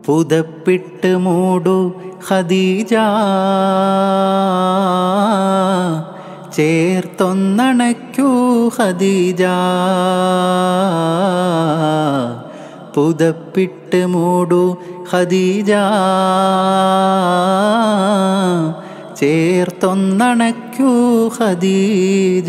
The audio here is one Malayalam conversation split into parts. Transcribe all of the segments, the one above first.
പുതപ്പിട്ട് മൂടു ഖദീജ ചേർത്തൊന്നണയ്ക്കൂ ഖദീജ പുതപ്പിട്ട് മൂടു ഖദീജ ചേർത്തൊന്നണയ്ക്കൂ ഖദീജ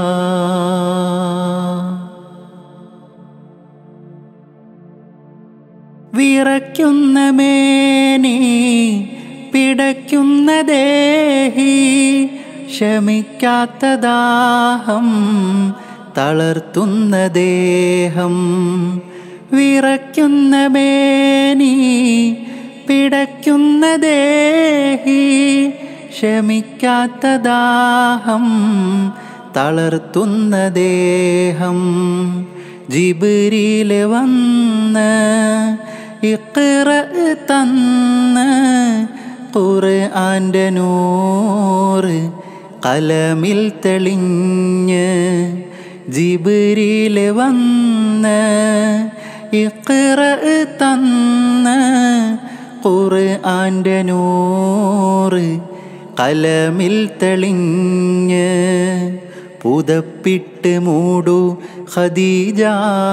വിറയ്ക്കുന്ന മേനി പിടയ്ക്കുന്ന ദേഹി ശമിക്കാത്ത ദാഹം തളർത്തുന്ന ദേഹം വിറയ്ക്കുന്ന മേനി പിടയ്ക്കുന്ന ദേഹി ശമിക്കാത്ത ദാഹം തളർത്തുന്ന ദേഹം ജിബിരില് വന്ന് ഇഖ്റ തന്ന് ഖുർആൻ്റെ നൂറ് കലമിൽ തെളിഞ്ഞ് ജിബിരില് വന്ന് ഇഖ്റ തന്ന് ഖുർആൻ്റെ നൂറ് കലമിൽ തെളിഞ്ഞ് പുതപ്പിട്ട് മൂടു ഖദീജ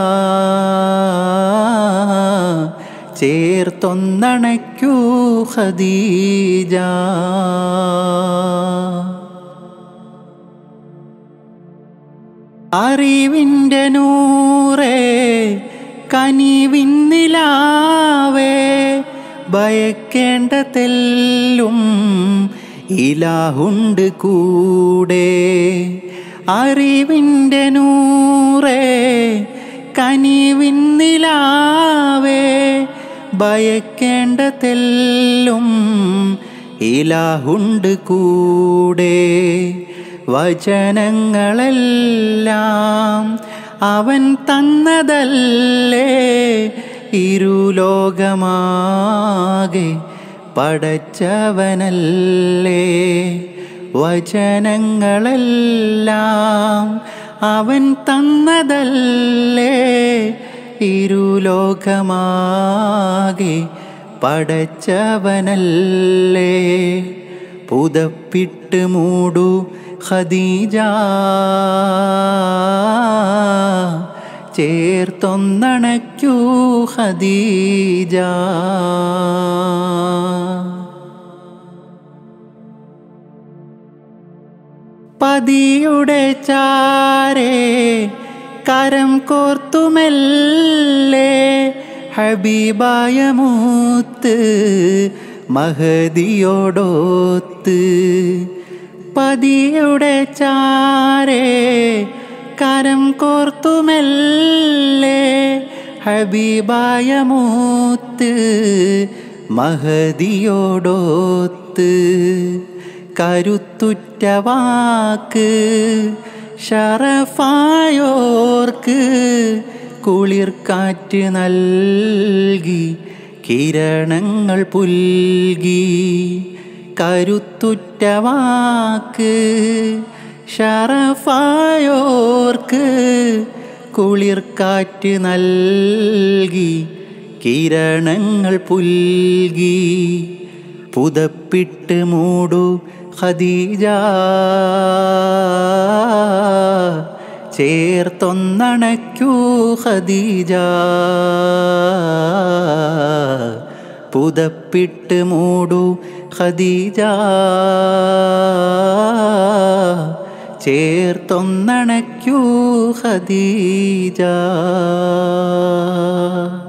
ചേർത്തൊന്നണയ്ക്കൂ ഖദീജ അറിവിൻ്റെ നൂറേ കനിവിന്നിലാവേ ഭയക്കേണ്ട തെല്ലും ഇലാഹുണ്ട് കൂടെ അറിവിൻ്റെ നൂറേ കനിവിന്നിലാവേ ഭയക്കേണ്ട തെല്ലും ഇലാഹുണ്ട് കൂടെ വചനങ്ങളെല്ലാം അവൻ തന്നതല്ലേ ഇരുലോകമാകെ പടച്ചവനല്ലേ വചനങ്ങളെല്ലാം അവൻ തന്നതല്ലേ ഇരുലോകമാകെ പടച്ചവനല്ലേ പുതപ്പിട്ട് മൂടു ഖദീജ ചേർത്തൊന്നണയ്ക്കൂ ഖദീജ പതിയുടെ ചാരേ കരം കോർത്തുമെല്ലേ ഹബീബായ മൂത്ത് മഹദിയോടൊത്ത് പതിയുടെ ചാരേ കരം കോർത്തുമെല്ലേ ഹബീബായ മൂത്ത് മഹദിയോടൊത്ത് കരുത്തുറ്റ വാക്ക് ഷറഫായോർക്ക് കുളിർക്കാറ്റ് നൽകി കിരണങ്ങൾ പുൽകി കരുത്തുറ്റ വാക്ക് ഷറഫായോർക്ക് കുളിർക്കാറ്റ് നൽകി കിരണങ്ങൾ പുൽകി പുതപ്പിട്ട് മൂടു ഖദീജ ചേർത്തൊന്നണയ്ക്കൂ ഖദീജ പുതപ്പിട്ട് മൂടു ഖദീജ ചേർത്തൊന്നണയ്ക്കൂ ഖദീജ